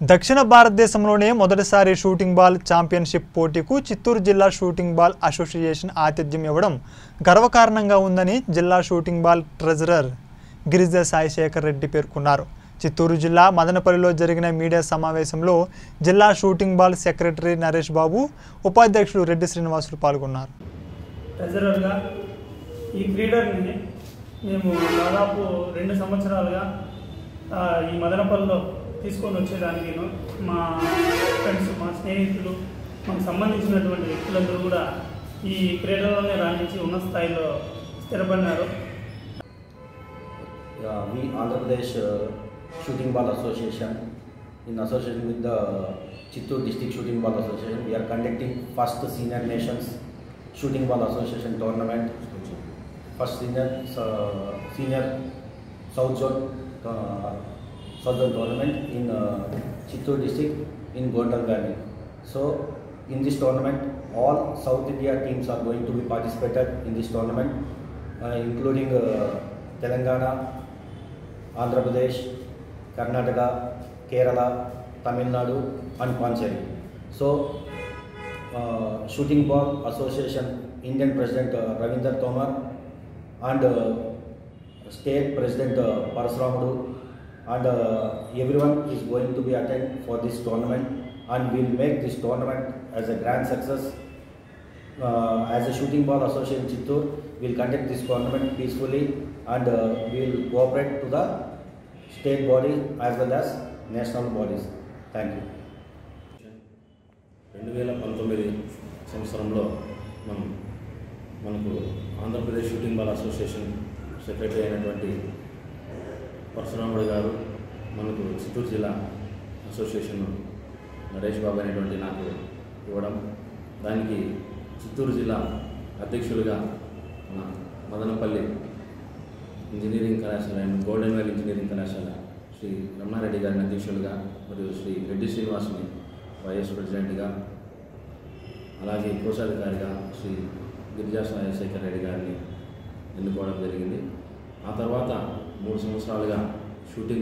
దక్షిణ భారతదేశంలోనే మొదటిసారి షూటింగ్ బాల్ ఛాంపియన్షిప్ పోటీకు చిత్తూరు జిల్లా షూటింగ్ బాల్ అసోసియేషన్ ఆతిథ్యం ఇవ్వడం గర్వకారణంగా ఉందని జిల్లా shooting ball treasurer Girija Saisekhar Reddy పేర్కొన్నారు చిత్తూరు జిల్లా మదనపల్లిలో జరిగిన మీడియా సమావేశంలో జిల్లా shooting ball secretary Naresh Babu ఉపాధ్యక్షుడు రెడ్డి శ్రీనివాసులు పాల్గొన్నారు ట్రెజరర్గా ఈ క్రీడని మేము దాదాపు రెండు సంవత్సరాలుగా ఆ, ఈ మదనపల్లిలో తీసుకొని వచ్చేదానికి మా ఫ్రెండ్స్ మా స్నేహితులు మాకు సంబంధించినటువంటి వ్యక్తులందరూ కూడా ఈ క్రీడలోనే రాణించి ఉన్న స్థాయిలో స్థిరపడినారు uh, we Andhra Pradesh uh, Shooting Ball Association, in association with the Chittoor District Shooting Ball Association, we are conducting first Senior Nations Shooting Ball Association tournament, first senior uh, senior South Zone uh, South Zone tournament in uh, Chittoor District in Gondal Valley. So in this tournament, all South India teams are going to be participated in this tournament, uh, including uh, Telangana, Andhra Pradesh, Karnataka, Kerala, Tamil Nadu, and Pondicherry. So, uh, Shooting Ball Association Indian President uh, Ravinder Tomar and uh, State President uh, Parasuramudu and uh, everyone is going to be attend for this tournament and we'll make this tournament as a grand success uh, as a shooting ball association Chittoor, we'll conduct this tournament peacefully and uh, we'll cooperate to the state body as well as national bodies. Thank you. రెండు వేల పంతొమ్మిది సంవత్సరంలో మనం మనకు Andhra Pradesh shooting ball association secretary అయినటువంటి పరశురాముడు గారు మనకు చిత్తూరు జిల్లా అసోసియేషన్ నరేష్ బాబు అనేటువంటి నాకు ఇవ్వడం దానికి చిత్తూరు జిల్లా అధ్యక్షులుగా మన మదనపల్లి ఇంజనీరింగ్ కళాశాల అండ్ గోల్డెన్ వేల్ ఇంజనీరింగ్ కళాశాల శ్రీ రమణారెడ్డి గారిని అధ్యక్షులుగా మరియు శ్రీ రెడ్డి శ్రీనివాస్ని వైఎస్ ప్రెసిడెంట్గా అలాగే కోశాధికారిగా శ్రీ గిరిజా సాయశేఖర్ రెడ్డి గారిని ఎన్నుకోవడం జరిగింది ఆ తర్వాత మూడు సంవత్సరాలుగా షూటింగ్